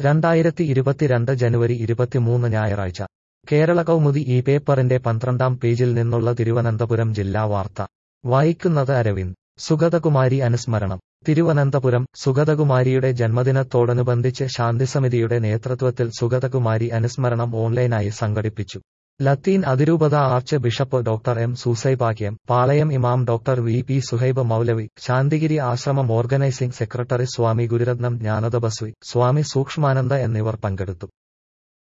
രണ്ടായിരത്തി ഇരുപത്തിരണ്ട് ജനുവരി ഇരുപത്തിമൂന്ന് ഞായറാഴ്ച കേരള കൗമുദി ഈ പേപ്പറിന്റെ പന്ത്രണ്ടാം പേജിൽ നിന്നുള്ള തിരുവനന്തപുരം ജില്ലാ വാർത്ത വായിക്കുന്നത് അരവിന്ദ് സുഗതകുമാരി അനുസ്മരണം തിരുവനന്തപുരം സുഗതകുമാരിയുടെ ജന്മദിനത്തോടനുബന്ധിച്ച് ശാന്തിസമിതിയുടെ നേതൃത്വത്തിൽ സുഗതകുമാരി അനുസ്മരണം ഓൺലൈനായി സംഘടിപ്പിച്ചു ലത്തീൻ അതിരൂപത archbishop doctor M Soosapakiam Palayam ഇമാം ഡോക്ടർ വി പി സുഹൈബ് മൗലവി ശാന്തിഗിരി ആശ്രമം ഓർഗനൈസിംഗ് സെക്രട്ടറി സ്വാമി ഗുരുരത്നം ജ്ഞാനതപസ്വി സ്വാമി സൂക്ഷ്മാനന്ദ എന്നിവർ പങ്കെടുത്തു